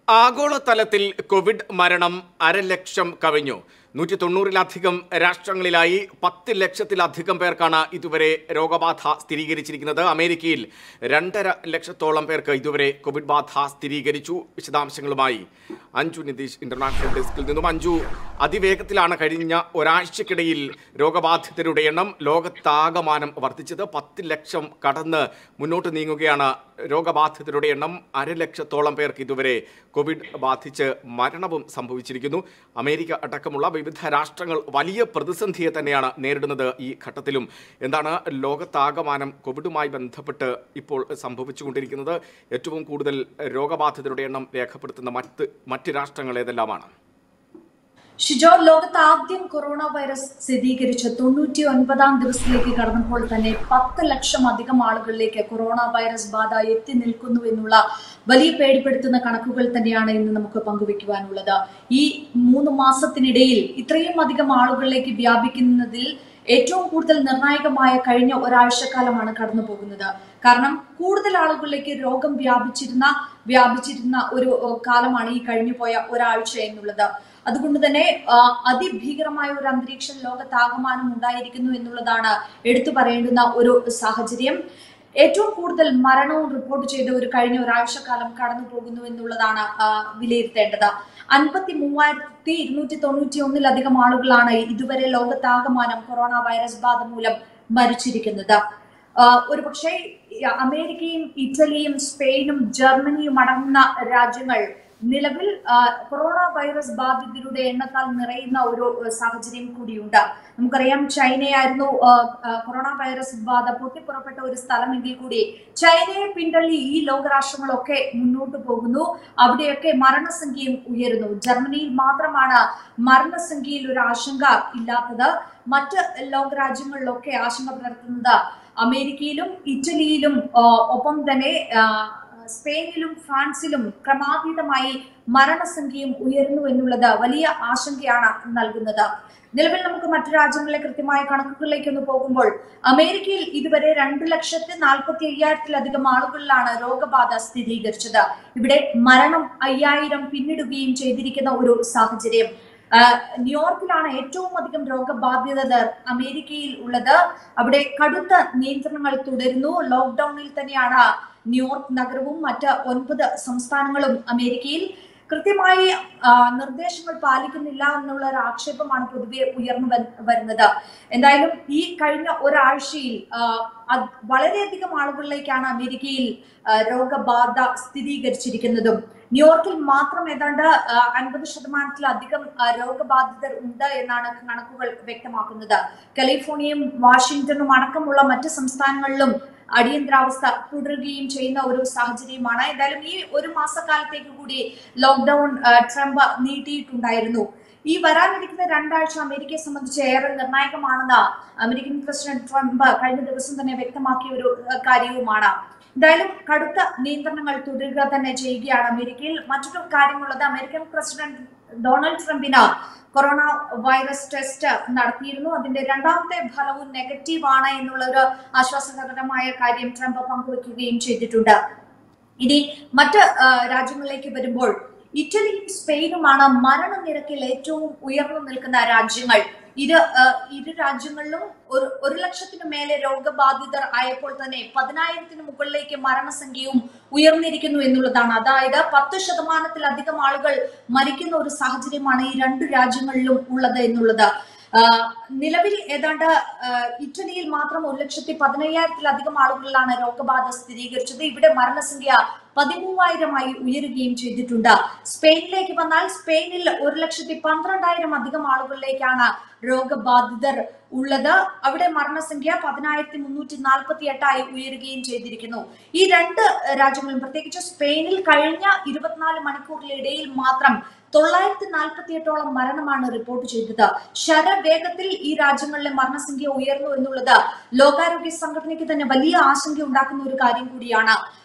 ആഗോളതലത്തിൽ കോവിഡ് മരണം അരലക്ഷം കവിഞ്ഞു നൂറ്റി തൊണ്ണൂറിലധികം രാഷ്ട്രങ്ങളിലായി പത്ത് ലക്ഷത്തിലധികം പേർക്കാണ് ഇതുവരെ രോഗബാധ സ്ഥിരീകരിച്ചിരിക്കുന്നത് അമേരിക്കയിൽ രണ്ടര ലക്ഷത്തോളം പേർക്ക് ഇതുവരെ കോവിഡ് ബാധ സ്ഥിരീകരിച്ചു വിശദാംശങ്ങളുമായി അഞ്ജു നിതീഷ് ഇന്റർനാഷണൽ ഡെസ്കിൽ നിന്നും അഞ്ജു അതിവേഗത്തിലാണ് കഴിഞ്ഞ ഒരാഴ്ചക്കിടയിൽ രോഗബാധിതരുടെ എണ്ണം ലോകത്താകമാനം വർദ്ധിച്ചത് പത്ത് ലക്ഷം കടന്ന് മുന്നോട്ട് നീങ്ങുകയാണ് രോഗബാധിതരുടെ എണ്ണം അരലക്ഷത്തോളം പേർക്ക് ഇതുവരെ കോവിഡ് ബാധിച്ച് മരണവും സംഭവിച്ചിരിക്കുന്നു അമേരിക്ക അടക്കമുള്ള വിവിധ രാഷ്ട്രങ്ങൾ വലിയ പ്രതിസന്ധിയെ തന്നെയാണ് നേരിടുന്നത് ഈ ഘട്ടത്തിലും എന്താണ് ലോകത്താകമാനം കോവിഡുമായി ബന്ധപ്പെട്ട് ഇപ്പോൾ സംഭവിച്ചുകൊണ്ടിരിക്കുന്നത് ഏറ്റവും കൂടുതൽ രോഗബാധിതരുടെ എണ്ണം രേഖപ്പെടുത്തുന്ന മറ്റ് മറ്റ് രാഷ്ട്രങ്ങൾ ഏതെല്ലാമാണ് ഷിജോ ലോകത്ത് ആദ്യം കൊറോണ വൈറസ് സ്ഥിരീകരിച്ച് തൊണ്ണൂറ്റി ഒൻപതാം ദിവസത്തിലേക്ക് കടന്നപ്പോൾ തന്നെ പത്ത് ലക്ഷം അധികം ആളുകളിലേക്ക് കൊറോണ വൈറസ് ബാധ എത്തി നിൽക്കുന്നു എന്നുള്ള വലിയ പേടിപ്പെടുത്തുന്ന കണക്കുകൾ തന്നെയാണ് ഇന്ന് നമുക്ക് പങ്കുവെക്കുവാനുള്ളത് ഈ മൂന്ന് മാസത്തിനിടയിൽ ഇത്രയും അധികം ആളുകളിലേക്ക് വ്യാപിക്കുന്നതിൽ ഏറ്റവും കൂടുതൽ നിർണായകമായ കഴിഞ്ഞ ഒരാഴ്ചക്കാലമാണ് കടന്നു പോകുന്നത് കാരണം കൂടുതൽ ആളുകളിലേക്ക് രോഗം വ്യാപിച്ചിരുന്ന വ്യാപിച്ചിരുന്ന ഒരു ഏഹ്, കാലമാണ് ഈ കഴിഞ്ഞു പോയ ഒരാഴ്ച എന്നുള്ളത് അതുകൊണ്ട് തന്നെ ആ, അതിഭീകരമായ ഒരു അന്തരീക്ഷം ലോകത്താകമാനം ഉണ്ടായിരിക്കുന്നു എന്നുള്ളതാണ് എടുത്തു പറയേണ്ടുന്ന ഒരു സാഹചര്യം ഏറ്റവും കൂടുതൽ മരണവും റിപ്പോർട്ട് ചെയ്ത ഒരു കഴിഞ്ഞ ഒരാഴ്ചക്കാലം കടന്നു പോകുന്നു എന്നുള്ളതാണ് ആ, വിലയിരുത്തേണ്ടത് അൻപത്തി മൂവായിരത്തി ഇരുന്നൂറ്റി തൊണ്ണൂറ്റി ഒന്നിലധികം ആളുകളാണ് ഇതുവരെ ലോകത്താകമാനം കൊറോണ വൈറസ് ബാധ മൂലം മരിച്ചിരിക്കുന്നത് ഒരു പക്ഷേ അമേരിക്കയും ഇറ്റലിയും സ്പെയിനും ജർമ്മനിയും അടങ്ങുന്ന രാജ്യങ്ങൾ നിലവിൽ ആ, കൊറോണ വൈറസ് ബാധിതരുടെ എണ്ണത്താൽ നിറയുന്ന ഒരു ആ, സാഹചര്യം കൂടിയുണ്ട് നമുക്കറിയാം ചൈനയായിരുന്നു ആ, ആ, കൊറോണ വൈറസ് ബാധ പൊട്ടിപ്പുറപ്പെട്ട ഒരു സ്ഥലമെങ്കിൽ കൂടി ചൈനയെ പിന്തള്ളി ഈ ലോകരാഷ്ട്രങ്ങളൊക്കെ മുന്നോട്ട് പോകുന്നു അവിടെയൊക്കെ മരണസംഖ്യയും ഉയരുന്നു ജർമ്മനിയിൽ മാത്രമാണ് മരണസംഖ്യയിൽ ഒരു ആശങ്ക ഇല്ലാത്തത് മറ്റ് ലോകരാജ്യങ്ങളിലൊക്കെ ആശങ്ക പുലർത്തുന്നത് അമേരിക്കയിലും ഇറ്റലിയിലും ആ, ഒപ്പം തന്നെ ആ, സ്പെയിനിലും ഫ്രാൻസിലും ക്രമാതീതമായി മരണസംഖ്യയും ഉയരുന്നു എന്നുള്ളത് വലിയ ആശങ്കയാണ് നൽകുന്നത് നിലവിൽ നമുക്ക് മറ്റു രാജ്യങ്ങളിലെ കൃത്യമായ കണക്കുകളിലേക്ക് ഒന്ന് പോകുമ്പോൾ അമേരിക്കയിൽ ഇതുവരെ രണ്ട് ലക്ഷത്തി നാൽപ്പത്തി അയ്യായിരത്തിലധികം ആളുകളിലാണ് രോഗബാധ സ്ഥിരീകരിച്ചത് ഇവിടെ മരണം അയ്യായിരം പിന്നിടുകയും ചെയ്തിരിക്കുന്ന ഒരു സാഹചര്യം ആ, ന്യൂയോർക്കിലാണ് ഏറ്റവും അധികം രോഗബാധിതർ അമേരിക്കയിൽ ഉള്ളത് അവിടെ കടുത്ത നിയന്ത്രണങ്ങൾ തുടരുന്നു ലോക്ക്ഡൌണിൽ തന്നെയാണ് ന്യൂയോർക്ക് നഗരവും മറ്റ് ഒൻപത് സംസ്ഥാനങ്ങളും അമേരിക്കയിൽ കൃത്യമായി ആ, നിർദ്ദേശങ്ങൾ പാലിക്കുന്നില്ല എന്നുള്ള ഒരു ആക്ഷേപമാണ് പൊതുവെ ഉയർന്നു വൻ- വരുന്നത് എന്തായാലും ഈ കഴിഞ്ഞ ഒരാഴ്ചയിൽ ആ, അത് വളരെയധികം ആളുകളിലേക്കാണ് അമേരിക്കയിൽ ആ, രോഗബാധ സ്ഥിരീകരിച്ചിരിക്കുന്നതും ന്യൂയോർക്കിൽ മാത്രം ഏതാണ്ട് അൻപത് ശതമാനത്തിലധികം ആ, രോഗബാധിതർ ഉണ്ട് എന്നാണ് കണക്കുകൾ വ്യക്തമാക്കുന്നത് കാലിഫോർണിയയും വാഷിംഗ്ടണും അടക്കമുള്ള മറ്റ് സംസ്ഥാനങ്ങളിലും അടിയന്തരാവസ്ഥ തുടരുകയും ചെയ്യുന്ന ഒരു സാഹചര്യമാണ് എന്തായാലും ഈ ഒരു മാസക്കാലത്തേക്ക് കൂടി ലോക്ക്ഡൌൺ ആ, ട്രംപ് നീട്ടിയിട്ടുണ്ടായിരുന്നു ഈ വരാനിരിക്കുന്ന രണ്ടാഴ്ച അമേരിക്കയെ സംബന്ധിച്ച് ഏറെ നിർണായകമാണെന്ന് അമേരിക്കൻ പ്രസിഡന്റ് ട്രംപ് കഴിഞ്ഞ ദിവസം തന്നെ വ്യക്തമാക്കിയ ഒരു ആ, കാര്യവുമാണ് എന്തായാലും കടുത്ത നിയന്ത്രണങ്ങൾ തുടരുക തന്നെ ചെയ്യുകയാണ് അമേരിക്കയിൽ മറ്റൊരു കാര്യമുള്ളത് അമേരിക്കൻ പ്രസിഡന്റ് ഡൊണാൾഡ് ട്രംപിന് കൊറോണ വൈറസ് ടെസ്റ്റ് നടത്തിയിരുന്നു അതിന്റെ രണ്ടാമത്തെ ഫലവും നെഗറ്റീവ് ആണ് എന്നുള്ള ഒരു ആശ്വാസകരമായ കാര്യം ട്രംപ് പങ്കുവെക്കുകയും ചെയ്തിട്ടുണ്ട് ഇനി മറ്റ് ആ, രാജ്യങ്ങളിലേക്ക് വരുമ്പോൾ ഇറ്റലിയും സ്പെയിനുമാണ് മരണനിരക്കിൽ ഏറ്റവും ഉയർന്നു നിൽക്കുന്ന രാജ്യങ്ങൾ ഇത് ആ, ഇരു രാജ്യങ്ങളിലും ഒരു ഒരു ലക്ഷത്തിനു മേലെ രോഗബാധിതർ ആയപ്പോൾ തന്നെ പതിനായിരത്തിന് മുകളിലേക്ക് മരണസംഖ്യയും ഉയർന്നിരിക്കുന്നു എന്നുള്ളതാണ് അതായത് പത്ത് ശതമാനത്തിലധികം ആളുകൾ മരിക്കുന്ന ഒരു സാഹചര്യമാണ് ഈ രണ്ട് രാജ്യങ്ങളിലും ഉള്ളത് എന്നുള്ളത് ആ, നിലവിൽ ഏതാണ്ട് ആ, ഇറ്റലിയിൽ മാത്രം ഒരു ലക്ഷത്തി പതിനയ്യായിരത്തിലധികം ആളുകളിലാണ് രോഗബാധ സ്ഥിരീകരിച്ചത് ഇവിടെ മരണസംഖ്യ പതിമൂവായിരമായി ഉയരുകയും ചെയ്തിട്ടുണ്ട് സ്പെയിനിലേക്ക് വന്നാൽ സ്പെയിനിൽ ഒരു ലക്ഷത്തി പന്ത്രണ്ടായിരം അധികം ആളുകളിലേക്കാണ് രോഗബാധിതർ ഉള്ളത് അവിടെ മരണസംഖ്യ പതിനായിരത്തി മുന്നൂറ്റി നാൽപ്പത്തി എട്ടായി ഉയരുകയും ചെയ്തിരിക്കുന്നു ഈ രണ്ട് രാജ്യങ്ങളും പ്രത്യേകിച്ച് സ്പെയിനിൽ കഴിഞ്ഞ ഇരുപത്തിനാല് മണിക്കൂറിനിടയിൽ മാത്രം തൊള്ളായിരത്തി നാൽപ്പത്തി എട്ടോളം മരണമാണ് റിപ്പോർട്ട് ചെയ്തത് ശരവേഗത്തിൽ ഈ രാജ്യങ്ങളിലെ മരണസംഖ്യ ഉയർന്നു എന്നുള്ളത് ലോകാരോഗ്യ സംഘടനയ്ക്ക് തന്നെ വലിയ ആശങ്ക ഉണ്ടാക്കുന്ന ഒരു കാര്യം കൂടിയാണ്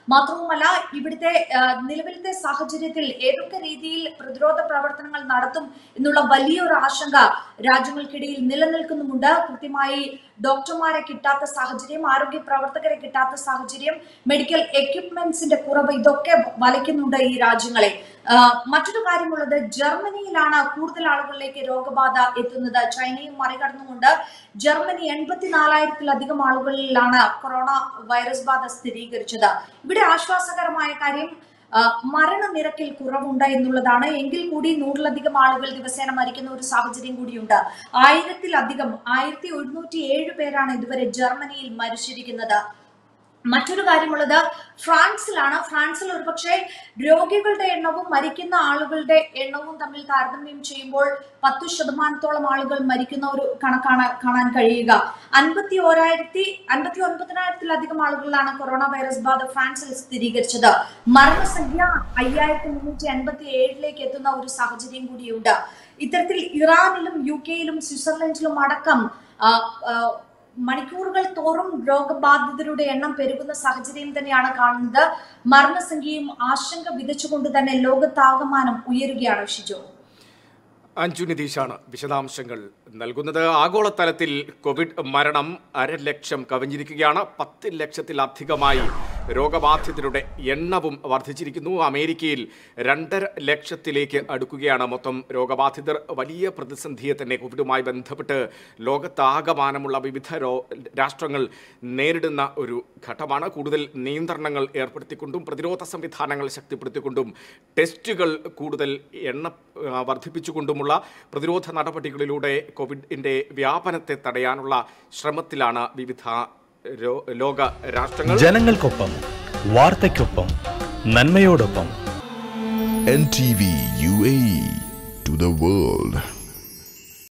മാത്രവുമല്ല ഇവിടുത്തെ ആ, നിലവിലത്തെ സാഹചര്യത്തിൽ ഏതൊക്കെ രീതിയിൽ പ്രതിരോധ പ്രവർത്തനങ്ങൾ നടത്തും എന്നുള്ള വലിയൊരു ആശങ്ക രാജ്യങ്ങൾക്കിടയിൽ നിലനിൽക്കുന്നുമുണ്ട് കൃത്യമായി ഡോക്ടർമാരെ കിട്ടാത്ത സാഹചര്യം ആരോഗ്യ പ്രവർത്തകരെ കിട്ടാത്ത സാഹചര്യം മെഡിക്കൽ എക്യുപ്മെന്റ്സിന്റെ കുറവ് ഇതൊക്കെ വലയ്ക്കുന്നുണ്ട് ഈ രാജ്യങ്ങളെ ആ, മറ്റൊരു കാര്യമുള്ളത് ജർമ്മനിയിലാണ് കൂടുതൽ ആളുകളിലേക്ക് രോഗബാധ എത്തുന്നത് ചൈനയും മറികടന്നുകൊണ്ട് ജർമ്മനി എൺപത്തിനാലായിരത്തിലധികം ആളുകളിലാണ് കൊറോണ വൈറസ് ബാധ സ്ഥിരീകരിച്ചത് ഇവിടെ ആശ്വാസകരമായ കാര്യം ആ, മരണനിരക്കിൽ കുറവുണ്ട് എന്നുള്ളതാണ് എങ്കിൽ കൂടി നൂറിലധികം ആളുകൾ ദിവസേന മരിക്കുന്ന ഒരു സാഹചര്യം കൂടിയുണ്ട് ആയിരത്തിലധികം ആയിരത്തി ഒരുന്നൂറ്റി ഏഴ് പേരാണ് ഇതുവരെ ജർമ്മനിയിൽ മരിച്ചിരിക്കുന്നത് മറ്റൊരു കാര്യമുള്ളത് ഫ്രാൻസിലാണ് ഫ്രാൻസിൽ ഒരുപക്ഷെ രോഗികളുടെ എണ്ണവും മരിക്കുന്ന ആളുകളുടെ എണ്ണവും തമ്മിൽ താരതമ്യം ചെയ്യുമ്പോൾ പത്തു ശതമാനത്തോളം ആളുകൾ മരിക്കുന്ന ഒരു കണക്കാണ് കാണാൻ കഴിയുക അൻപത്തി ഓരായിരത്തി അൻപത്തി ഒൻപതിനായിരത്തിലധികം ആളുകളിലാണ് കൊറോണ വൈറസ് ബാധ ഫ്രാൻസിൽ സ്ഥിരീകരിച്ചത് മരണസംഖ്യ അയ്യായിരത്തി മുന്നൂറ്റി അൻപത്തി ഏഴിലേക്ക് എത്തുന്ന ഒരു സാഹചര്യം കൂടിയുണ്ട് ഇത്തരത്തിൽ ഇറാനിലും യു കെയിലും സ്വിറ്റ്സർലൻഡിലും അടക്കം ആ, ആ, മണിക്കൂറുകൾ തോറും രോഗബാധിതരുടെ എണ്ണം പെരുകുന്ന സാഹചര്യം തന്നെയാണ് കാണുന്നത് മരണസംഖ്യയും ആശങ്ക വിതച്ചുകൊണ്ട് തന്നെ ലോകത്താകമാനം ഉയരുകയാണ് ഷിജോ അഞ്ജു നിതീഷാണ് വിശദാംശങ്ങൾ നൽകുന്നത് ആഗോളതലത്തിൽ കോവിഡ് മരണം അരലക്ഷം കവിഞ്ഞിരിക്കുകയാണ് പത്ത് ലക്ഷത്തിലധികമായി രോഗബാധിതരുടെ എണ്ണവും വർദ്ധിച്ചിരിക്കുന്നു അമേരിക്കയിൽ രണ്ടര ലക്ഷത്തിലേക്ക് അടുക്കുകയാണ് മൊത്തം രോഗബാധിതർ വലിയ പ്രതിസന്ധിയെ തന്നെ കോവിഡുമായി ബന്ധപ്പെട്ട് ലോകത്താകമാനമുള്ള വിവിധ രോ രാഷ്ട്രങ്ങൾ നേരിടുന്ന ഒരു ഘട്ടമാണ് കൂടുതൽ നിയന്ത്രണങ്ങൾ ഏർപ്പെടുത്തിക്കൊണ്ടും പ്രതിരോധ സംവിധാനങ്ങൾ ശക്തിപ്പെടുത്തിക്കൊണ്ടും ടെസ്റ്റുകൾ കൂടുതൽ എണ്ണ ആ, വർദ്ധിപ്പിച്ചുകൊണ്ടുമുള്ള പ്രതിരോധ നടപടികളിലൂടെ കോവിഡിൻ്റെ വ്യാപനത്തെ തടയാനുള്ള ശ്രമത്തിലാണ് വിവിധ രോ- ലോക രാഷ്ട്രങ്ങൾ ജനങ്ങൾക്കൊപ്പം വാർത്തയ്ക്കൊപ്പം നന്മയോടൊപ്പം NTV UAE to the world.